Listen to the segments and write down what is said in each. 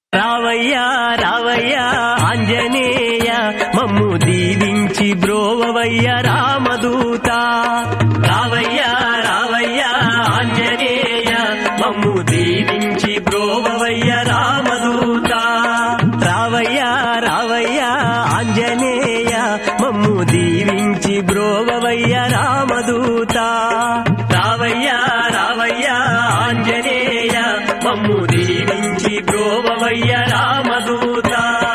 రావయ్యా రావయ్యా ఆంజనేయ మమ్ము దీవించి బ్రోవవయ్య రామదూత రావయ్యా రావయ్యా ఆంజనేయ మమ్ము దీవించి బ్రోవవయ్య రామదూత రావయ్యా రావయ్యా ఆంజనేయ మమ్ము దీవించి బ్రోవవయ్య రామదూత రావయ్యా రావయ్యా ఆంజనేయ మమ్ము దీవించి బ్రోవవయ్య రామదూత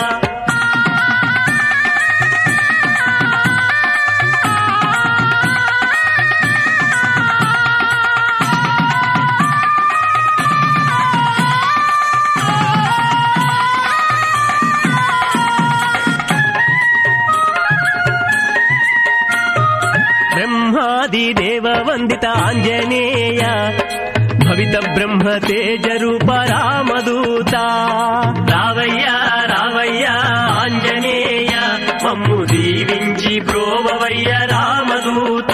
బ్రహ్మాది దేవ వందిత ఆంజనేయ భవిత బ్రహ్మ తేజ రూప రామదూత రావయ్య రావయ్య ఆంజనేయ మమ్ము దీవించి బ్రోవవయ్య రామదూత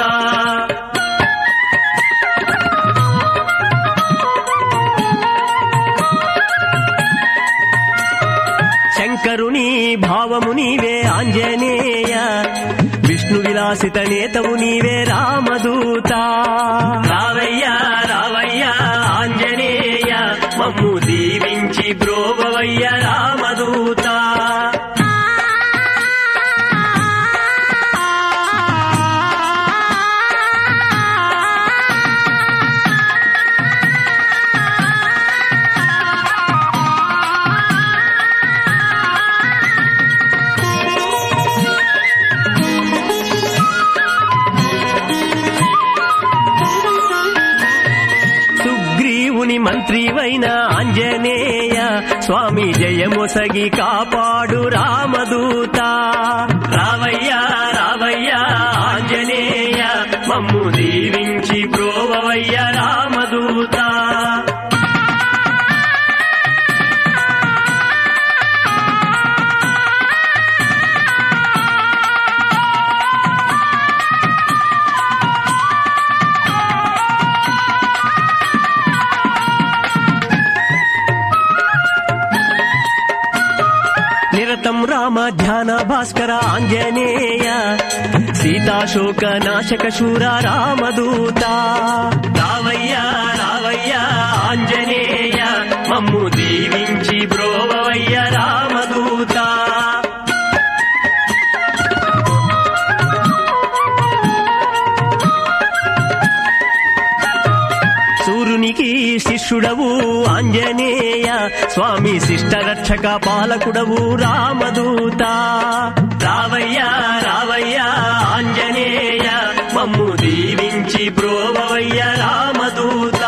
శంకరుని భావము నీవే ఆంజనేయ విష్ణు విలాసిత నేతవు నీవే రామదూత రావయ్య రావయ్య ఆంజనేయ మమ్ము దీవించి బ్రోవవయ్య రామదూత సుగ్రీవుని మంత్రివైన ఆంజనేయ స్వామి జయమొసగి కాపాడు రామదూత రావయ్య రావయ్య ఆంజనేయ మమ్ము దీవించి బ్రోవవయ్య రామదూత నిరతం రామ ధ్యాన భాస్కర ఆంజనేయ సీతాశోక నాశక శూర రామదూత రావయ్య రావయ్య ఆంజనేయ మమ్ము దీవించి బ్రోవయ్య రామదూత సూర్యునికి శిష్యుడవు ఆంజనేయ స్వామి శిష్ట రక్షక పాలకుడవు రామదూత రావయ్య రావయ్య ఆంజనేయ మమ్ము దీవించి బ్రోవయ్య రామదూత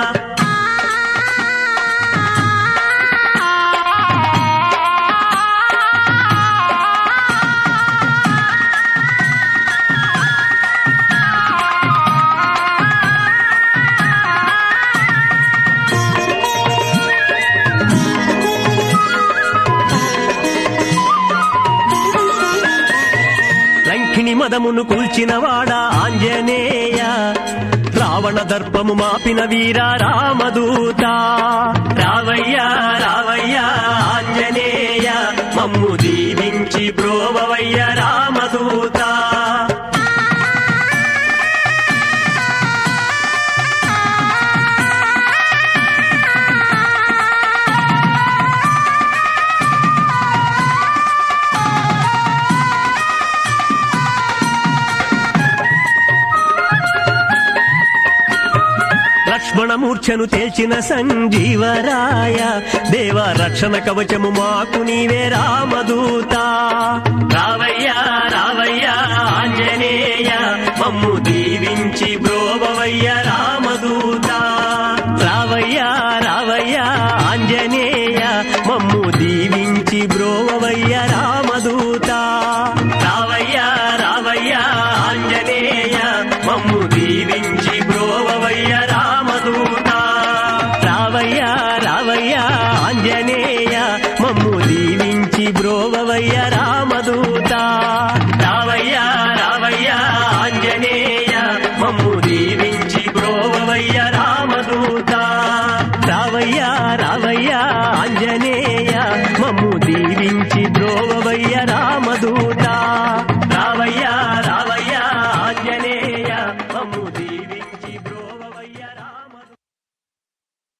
లంకిని మదమును కూల్చినవాడ ఆంజనేయ రావణ దర్పము మాపిన వీర రామదూత రావయ్య రావయ్య ఆంజనేయ మమ్ము దీవించి బ్రోవవయ్య రామదూత లక్ష్మణ మూర్ఛను తేల్చిన సంజీవరాయ దేవ రక్షణ కవచము మాకు నీవే రామదూత రావయ్య రావయ్య ఆంజనేయ మమ్ము దీవించి బ్రోవవయ్య రామదూత రావయ్య రావయ్య ఆంజనేయ మమ్ము దీవించి బ్రోవవయ్య రామదూత రావయ్య రావయ్య ఆంజనేయ మమ్ము దీవించి బ్రోవవయ్య రామదూత రావయ్య రావయ్య ఆంజనేయ మమ్ము దీవించి బ్రోవవయ్య రామదూత రావయ్య రావయ్య ఆంజనేయ మమ్ము దీవించి బ్రోవవయ్య రామదూత రావయ్య రావయ్య ఆంజనేయ దీవించి ద్రోవవయ్య రామదూత